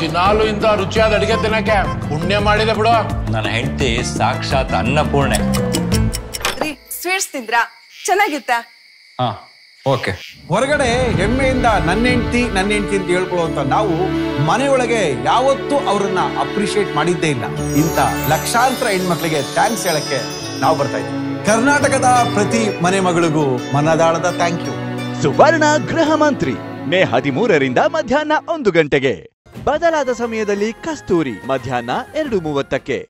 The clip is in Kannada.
ದಿನಾಲು ಇಂಥ ರುಚಿಯಾದ ಅಡಿಗೆ ತಿನ್ನಕ್ಕೆ ಪುಣ್ಯ ಮಾಡಿದೆ ಬಿಡು ನನ್ನ ಹೆಂಡತಿ ಸಾಕ್ಷಾತ್ ಅನ್ನಪೂರ್ಣೆ ರೀ ಸ್ವೀಟ್ಸ್ ತಿಂದ್ರಾ ಚೆನ್ನಾಗಿತ್ತಾ ಹಾ ಓಕೆ ಹೊರಗಡೆ ಹೆಮ್ಮೆಯಿಂದ ನನ್ನ ಹೆಂಡತಿ ನನ್ನ ಹೆಂಡತಿ ಅಂತ ಹೇಳ್ಕೊಳ್ಳುವಂತ ನಾವು ಮನೆಯೊಳಗೆ ಯಾವತ್ತೂ ಅವರನ್ನ ಅಪ್ರಿಶಿಯೇಟ್ ಮಾಡಿದ್ದೇ ಇಲ್ಲ ಇಂಥ ಲಕ್ಷಾಂತರ ಹೆಣ್ಮಕ್ಳಿಗೆ ಥ್ಯಾಂಕ್ಸ್ ಹೇಳಕ್ಕೆ ನಾವು ಬರ್ತಾ ಇದ್ದೀವಿ ಕರ್ನಾಟಕದ ಪ್ರತಿ ಮನೆ ಮಗಳಿಗೂ ಮನದಾಳದ ಥ್ಯಾಂಕ್ ಯು ಸುವರ್ಣ ಗೃಹ ಮಂತ್ರಿ ಮೇ ಹದಿಮೂರರಿಂದ ಮಧ್ಯಾಹ್ನ ಒಂದು ಗಂಟೆಗೆ ಬದಲಾದ ಸಮಯದಲ್ಲಿ ಕಸ್ತೂರಿ ಮಧ್ಯಾಹ್ನ ಎರಡು ಮೂವತ್ತಕ್ಕೆ